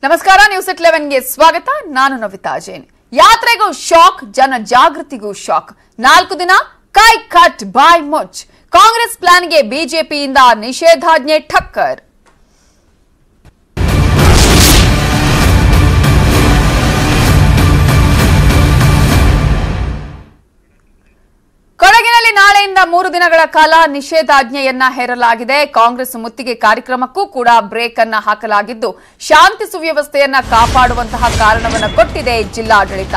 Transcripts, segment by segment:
ನಮಸ್ಕಾರ ನ್ಯೂಸ್ ಎಟ್ ಲೆವೆನ್ಗೆ ಸ್ವಾಗತ ನಾನು ನವಿತಾ ಜೈನ್ ಯಾತ್ರೆಗೂ ಶಾಕ್ ಜನ ಜಾಗೃತಿಗೂ ಶಾಕ್ ನಾಲ್ಕು ದಿನ ಕೈ ಕಟ್ ಬಾಯ್ ಮುಚ್ ಕಾಂಗ್ರೆಸ್ ಪ್ಲಾನ್ಗೆ ಬಿಜೆಪಿಯಿಂದ ನಿಷೇಧಾಜ್ಞೆ ಠಕ್ಕರ್ ಕೊಡಗಿನಲ್ಲಿ ನಾಳೆಯಿಂದ ಮೂರು ದಿನಗಳ ಕಾಲ ನಿಷೇಧಾಜ್ಞೆಯನ್ನ ಹೇರಲಾಗಿದೆ ಕಾಂಗ್ರೆಸ್ ಮುತ್ತಿಗೆ ಕಾರ್ಯಕ್ರಮಕ್ಕೂ ಕೂಡ ಬ್ರೇಕ್ ಅನ್ನ ಹಾಕಲಾಗಿದ್ದು ಶಾಂತಿ ಸುವ್ಯವಸ್ಥೆಯನ್ನ ಕಾಪಾಡುವಂತಹ ಕಾರಣವನ್ನ ಕೊಟ್ಟಿದೆ ಜಿಲ್ಲಾಡಳಿತ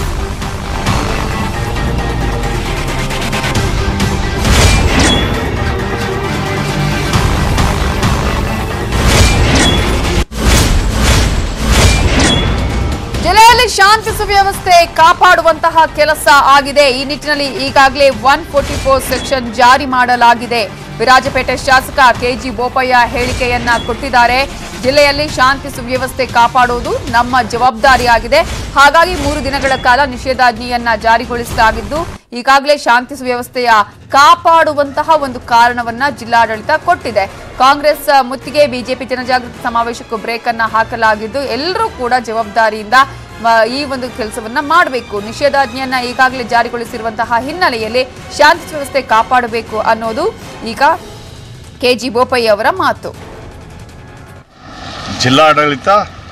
ಜಿಲ್ಲೆಯಲ್ಲಿ ಶಾಂತಿ ಸುವ್ಯವಸ್ಥೆ ಕಾಪಾಡುವಂತಹ ಕೆಲಸ ಆಗಿದೆ ಈ ನಿಟ್ಟಿನಲ್ಲಿ ಈಗಾಗಲೇ ಒನ್ ಫೋರ್ಟಿ ಫೋರ್ ಸೆಕ್ಷನ್ ಜಾರಿ ಮಾಡಲಾಗಿದೆ ವಿರಾಜಪೇಟೆ ಶಾಸಕ ಕೆಜಿ ಬೋಪಯ್ಯ ಹೇಳಿಕೆಯನ್ನ ಕೊಟ್ಟಿದ್ದಾರೆ ಜಿಲ್ಲೆಯಲ್ಲಿ ಶಾಂತಿ ಸುವ್ಯವಸ್ಥೆ ಕಾಪಾಡುವುದು ನಮ್ಮ ಜವಾಬ್ದಾರಿಯಾಗಿದೆ ಹಾಗಾಗಿ ಮೂರು ದಿನಗಳ ಕಾಲ ನಿಷೇಧಾಜ್ಞೆಯನ್ನ ಜಾರಿಗೊಳಿಸಲಾಗಿದ್ದು ಈಗಾಗಲೇ ಶಾಂತಿ ಸುವ್ಯವಸ್ಥೆಯ ಕಾಪಾಡುವಂತಹ ಒಂದು ಕಾರಣವನ್ನ ಜಿಲ್ಲಾಡಳಿತ ಕೊಟ್ಟಿದೆ ಕಾಂಗ್ರೆಸ್ ಆ, ಮುತ್ತಿಗೆ ಬಿಜೆಪಿ ಜನಜಾಗೃತಿ ಸಮಾವೇಶಕ್ಕೂ ಬ್ರೇಕ್ ಅನ್ನ ಹಾಕಲಾಗಿದ್ದು ಎಲ್ಲರೂ ಕೂಡ ಜವಾಬ್ದಾರಿಯಿಂದ ಮ, ಈ ಒಂದು ಕೆಲಸವನ್ನ ಮಾಡಬೇಕು ನಿಷೇಧಾಜ್ಞೆಯನ್ನ ಈಗಾಗಲೇ ಜಾರಿಗೊಳಿಸಿರುವಂತಹ ಹಿನ್ನೆಲೆಯಲ್ಲಿ ಶಾಂತಿ ಸುವ್ಯವಸ್ಥೆ ಕಾಪಾಡಬೇಕು ಅನ್ನೋದು ಈಗ ಕೆಜಿ ಬೋಪಯ್ಯ ಅವರ ಮಾತು ಜಿಲ್ಲಾಡಳಿತ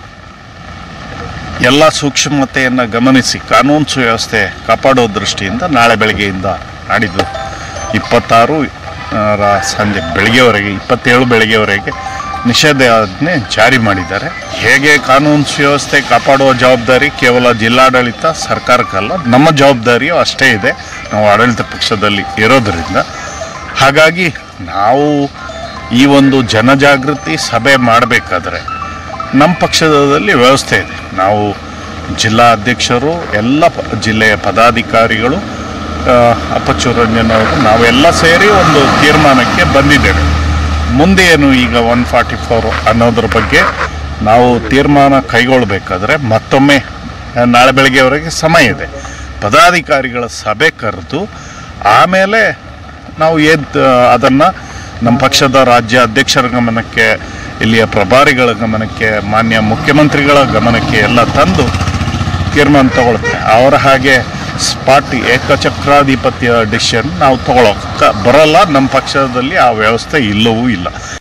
ಎಲ್ಲ ಸೂಕ್ಷ್ಮತೆಯನ್ನು ಗಮನಿಸಿ ಕಾನೂನು ಸುವ್ಯವಸ್ಥೆ ಕಾಪಾಡೋ ದೃಷ್ಟಿಯಿಂದ ನಾಳೆ ಬೆಳಗ್ಗೆಯಿಂದ ನಾಡಿದ್ದು ಇಪ್ಪತ್ತಾರು ಆ, ರಾ- ಸಂಜೆ ಬೆಳಗ್ಗೆವರೆಗೆ ಇಪ್ಪತ್ತೇಳು ಬೆಳಗ್ಗೆವರೆಗೆ ನಿಷೇಧಾಜ್ಞೆ ಜಾರಿ ಮಾಡಿದ್ದಾರೆ ಹೇಗೆ ಕಾನೂನು ಸುವ್ಯವಸ್ಥೆ ಕಾಪಾಡುವ ಜವಾಬ್ದಾರಿ ಕೇವಲ ಜಿಲ್ಲಾಡಳಿತ ಸರ್ಕಾರಕ್ಕಲ್ಲ ನಮ್ಮ ಜವಾಬ್ದಾರಿಯೂ ಅಷ್ಟೇ ಇದೆ ನಾವು ಆಡಳಿತ ಪಕ್ಷದಲ್ಲಿ ಇರೋದರಿಂದ ಹಾಗಾಗಿ ನಾವು ಈ ಒಂದು ಜನಜಾಗೃತಿ ಸಭೆ ಮಾಡಬೇಕಾದ್ರೆ ನಮ್ಮ ಪಕ್ಷದಲ್ಲಿ ವ್ಯವಸ್ಥೆ ಇದೆ ನಾವು ಜಿಲ್ಲಾ ಅಧ್ಯಕ್ಷರು ಎಲ್ಲ ಪ- ಜಿಲ್ಲೆಯ ಪದಾಧಿಕಾರಿಗಳು ಆ, ಅಪ್ಪಚ್ಚು ರಂಜನ್ ಅವರು ನಾವೆಲ್ಲ ಸೇರಿ ಒಂದು ತೀರ್ಮಾನಕ್ಕೆ ಬಂದಿದ್ದೇವೆ ಮುಂದೆ ಏನು ಈಗ ಒನ್ ಫಾರ್ಟಿ ಫೋರ್ ಅನ್ನೋದ್ರ ಬಗ್ಗೆ ನಾವು ತೀರ್ಮಾನ ಕೈಗೊಳ್ಳಬೇಕಾದ್ರೆ ಮತ್ತೊಮ್ಮೆ ಆ, ನಾಳೆ ಬೆಳಗ್ಗೆವರೆಗೆ ಸಮಯ ಇದೆ ಪದಾಧಿಕಾರಿಗಳ ಸಭೆ ಕರೆದು ಆಮೇಲೆ ನಾವು ಎದ್ದು ಅದನ್ನು ನಮ್ಮ ಪಕ್ಷದ ರಾಜ್ಯ ಅಧ್ಯಕ್ಷರ ಗಮನಕ್ಕೆ ಇಲ್ಲಿಯ ಪ್ರಭಾರಿಗಳ ಗಮನಕ್ಕೆ ಮಾನ್ಯ ಮುಖ್ಯಮಂತ್ರಿಗಳ ಗಮನಕ್ಕೆ ಎಲ್ಲ ತಂದು ತೀರ್ಮಾನ ತಗೊಳುತ್ತೆ ಅವರ ಹಾಗೆ ಸ್ಪಾಟ್ ಏಕಚಕ್ರಾಧಿಪತ್ಯ ಡಿಸಿಷನ್ ನಾವು ತಗೊಳಕ್ಕೆ ಬರಲ್ಲ ನಮ್ಮ ಪಕ್ಷದಲ್ಲಿ ಆ ವ್ಯವಸ್ಥೆ ಇಲ್ಲವೂ ಇಲ್ಲ